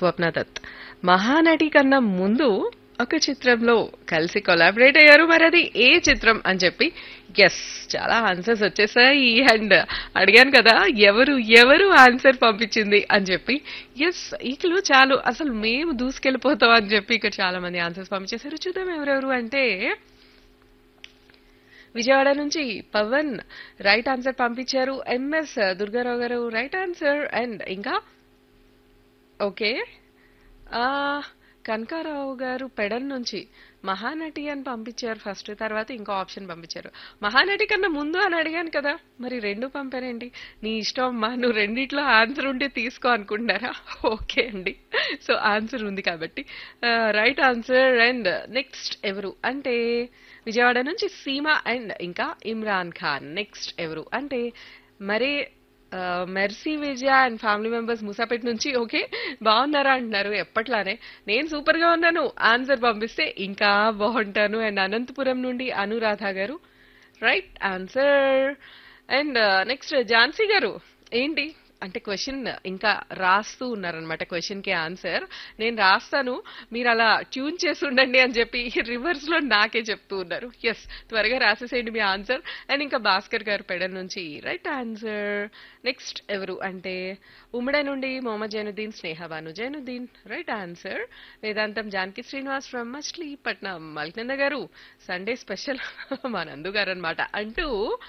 స్వప్న దత్ మహానటి కన్నా ముందు ఒక చిత్రంలో కలిసి కొలాబరేట్ అయ్యారు మరి అది ఏ చిత్రం అని చెప్పి ఎస్ చాలా ఆన్సర్స్ వచ్చేసాయి అండ్ అడిగాను కదా ఎవరు ఎవరు ఆన్సర్ పంపించింది అని చెప్పి ఎస్ ఈకలు చాలు అసలు మేము దూసుకెళ్ళిపోతాం అని చెప్పి ఇక్కడ చాలా మంది ఆన్సర్స్ పంపించేశారు చూద్దాం ఎవరెవరు అంటే విజయవాడ నుంచి పవన్ రైట్ ఆన్సర్ పంపించారు ఎంఎస్ దుర్గారావు గారు రైట్ ఆన్సర్ అండ్ ఇంకా ఓకే ఆ, కనకారావు గారు పెడన్ నుంచి మహానటి అని పంపించారు ఫస్ట్ తర్వాత ఇంకో ఆప్షన్ పంపించారు మహానటి కన్నా ముందు అని అడిగాను కదా మరి రెండు పంపారేంటి నీ ఇష్టం అమ్మా నువ్వు రెండిట్లో ఆన్సర్ ఉంటే తీసుకో అనుకుంటున్నారా ఓకే అండి సో ఆన్సర్ ఉంది కాబట్టి రైట్ ఆన్సర్ అండ్ నెక్స్ట్ ఎవరు అంటే విజయవాడ నుంచి సీమ అండ్ ఇంకా ఇమ్రాన్ ఖాన్ నెక్స్ట్ ఎవరు అంటే మరి Mercy Vijaya and family members Moosapet నుంచి ఓకే బాగున్నారా అంటున్నారు ఎప్పట్లానే నేను సూపర్ గా ఉన్నాను ఆన్సర్ పంపిస్తే ఇంకా బాగుంటాను అండ్ అనంతపురం నుండి అనురాధ గారు right answer and next Jhansi గారు ఏంటి అంటే క్వశ్చన్ ఇంకా రాస్తూ ఉన్నారనమాట క్వశ్చన్ కి ఆన్సర్ నేను రాస్తాను మీరు అలా ట్యూన్ చేసి ఉండండి అని చెప్పి రివర్స్ లో నాకే చెప్తూ ఉన్నారు ఎస్ త్వరగా రాసేసేయండి మీ ఆన్సర్ అండ్ ఇంకా భాస్కర్ గారు పెడ నుంచి రైట్ ఆన్సర్ నెక్స్ట్ ఎవరు అంటే ఉమ్మడి నుండి Mohammed Zainuddin Snehabanu Zainuddin right answer Vedantam Janaki Srinivas from Machilipatnam Malkinanda గారు సండే స్పెషల్ మా నందు గారు అనమాట అంటూ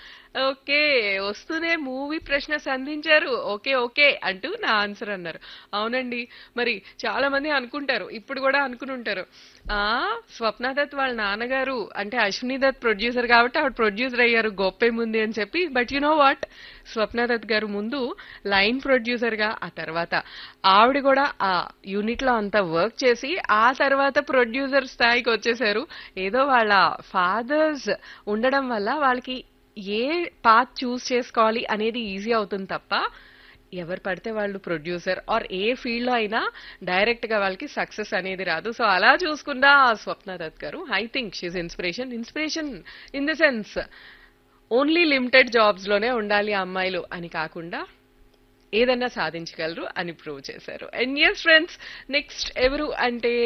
ఓకే వస్తూనే మూవీ ప్రశ్న సంధించారు ఓకే ఓకే అంటూ నా ఆన్సర్ అన్నారు అవునండి మరి చాలా మంది అనుకుంటారు ఇప్పుడు కూడా అనుకుని ఉంటారు ఆ స్వప్న దత్ వాళ్ళ నాన్నగారు అంటే అశ్విని దత్ ప్రొడ్యూసర్ కాబట్టి ఆవిడ ప్రొడ్యూసర్ అయ్యారు గొప్పేముంది అని చెప్పి but you know what Swapna Dutt గారు ముందు లైన్ ప్రొడ్యూసర్ గా ఆ తర్వాత ఆవిడ కూడా ఆ యూనిట్ లో అంతా వర్క్ చేసి ఆ తర్వాత ప్రొడ్యూసర్ స్థాయికి వచ్చేసారు ఏదో వాళ్ళ ఫాదర్స్ ఉండడం వల్ల వాళ్ళకి ఏ పాత్ చూస్ చేసుకోవాలి అనేది ఈజీ అవుతుంది తప్ప ఎవరు పడితే వాళ్ళు ప్రొడ్యూసర్ ఆర్ ఏ ఫీల్డ్ లో అయినా డైరెక్ట్ గా వాళ్ళకి సక్సెస్ అనేది రాదు సో అలా చూసుకున్నా స్వప్న దత్ గారు I think she's inspiration inspiration in the sense only limited jobs లోనే ఉండాలి ఆ అమ్మాయిలు అని కాకుండా ఏదన్నా సాధించగలరు అని ప్రూవ్ చేశారు అండ్ ఎస్ ఫ్రెండ్స్ నెక్స్ట్ ఎవరు అంటే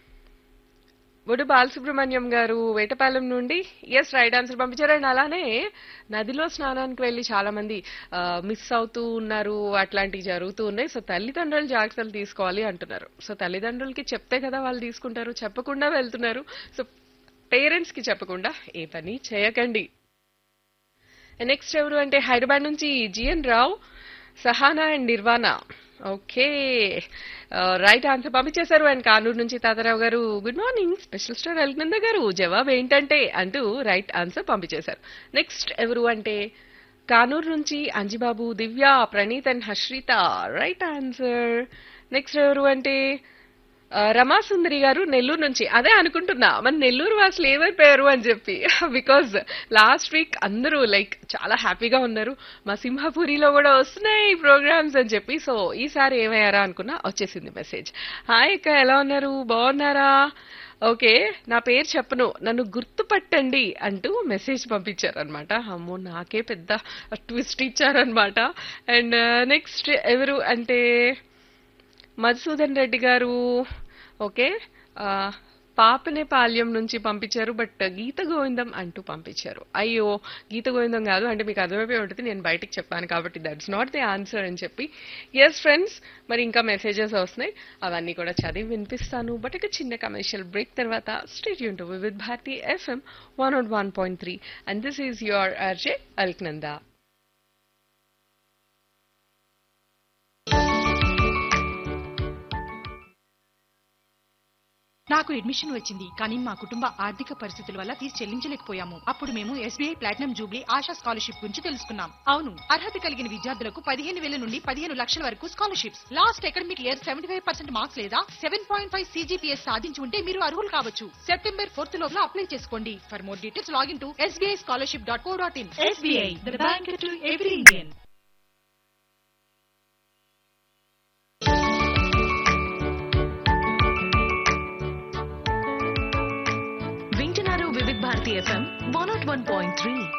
బొడు బాలసుబ్రహ్మణ్యం గారు వేటపాలెం నుండి ఎస్ రైట్ ఆన్సర్ పంపించారు అండ్ అలానే నదిలో స్నానానికి వెళ్ళి చాలా మంది మిస్ అవుతూ ఉన్నారు అట్లాంటివి జరుగుతూ ఉన్నాయి సో తల్లిదండ్రులు జాగ్రత్తలు తీసుకోవాలి అంటున్నారు సో తల్లిదండ్రులకి చెప్తే కదా వాళ్ళు తీసుకుంటారు చెప్పకుండా వెళ్తున్నారు సో పేరెంట్స్ కి చెప్పకుండా ఏ పని చేయకండి నెక్స్ట్ ఎవరు అంటే హైదరాబాద్ నుంచి GN Rao Sahana and Nirvana okay right answer పంపించేశారు అండ్ కానూరు నుంచి తాతారావు గారు good morning special star Alaknanda గారు జవాబు ఏంటంటే అంటూ రైట్ ఆన్సర్ పంపించేశారు నెక్స్ట్ ఎవరు అంటే కానూరు నుంచి Anjibabu Divya Praneeth and Harshitha right answer next ఎవరు అంటే ఆ, రమాసుందరి గారు నెల్లూరు నుంచి అదే అనుకుంటున్నా మన నెల్లూరు వాసులు ఏమైపోయారు అని చెప్పి బికాజ్ లాస్ట్ వీక్ అందరూ లైక్ చాలా హ్యాపీగా ఉన్నారు మా సింహపురిలో కూడా వస్తున్నాయి ప్రోగ్రామ్స్ అని చెప్పి సో ఈసారి ఏమయ్యారా అనుకున్నా వచ్చేసింది మెసేజ్ హాయ్ అక్క ఎలా ఉన్నారు బాగున్నారా ఓకే నా పేరు చెప్పను నన్ను గుర్తుపట్టండి అంటూ మెసేజ్ పంపించారనమాట అమ్మో నాకే పెద్ద ట్విస్ట్ ఇచ్చారనమాట అండ్ నెక్స్ట్ ఎవరు అంటే మధుసూదన్ రెడ్డి గారు ఓకే ఆ, పాపనేపాల్యం నుంచి పంపించారు బట్ గీత గోవిందం అంటూ పంపించారు అయ్యో గీత గోవిందం కాదు అంటే మీకు అర్థమైపోయి ఉంటుంది నేను బయటికి చెప్పాను కాబట్టి దట్స్ నాట్ ది ఆన్సర్ అని చెప్పి ఎస్ ఫ్రెండ్స్ మరి ఇంకా మెసేజెస్ వస్తున్నాయి అవన్నీ కూడా చదివి వినిపిస్తాను బట్ ఒక చిన్న కమర్షియల్ బ్రేక్ తర్వాత స్టేట్ యూన్ to with Bharati FM one nought one point three and this is your RJ Alaknanda నాకు అడ్మిషన్ వచ్చింది కానీ మా కుటుంబ ఆర్థిక పరిస్థితుల వల్ల ఫీజు చెల్లించలేకపోయాము అప్పుడు మేము SBI platinum jubilee Asha scholarship గురించి తెలుసుకున్నాం అవును అర్హత కలిగిన విద్యార్థులకు పదిహేను వేల నుండి పదిహేను లక్షల వరకు scholarships last academic year seventy five percent marks లేదా సెవెన్ పాయింట్ ఫైవ్ సీజీపీఎస్ సాధించి ఉంటే మీరు అర్హులు కావచ్చు సెప్టెంబర్ ఫోర్త్ లోపల అప్లై చేసుకోండి for more details log in to SBI scholarship dot co dot in SBI the bank to every Indian వింటున్నారు Vividh Bharati FM one nought one point three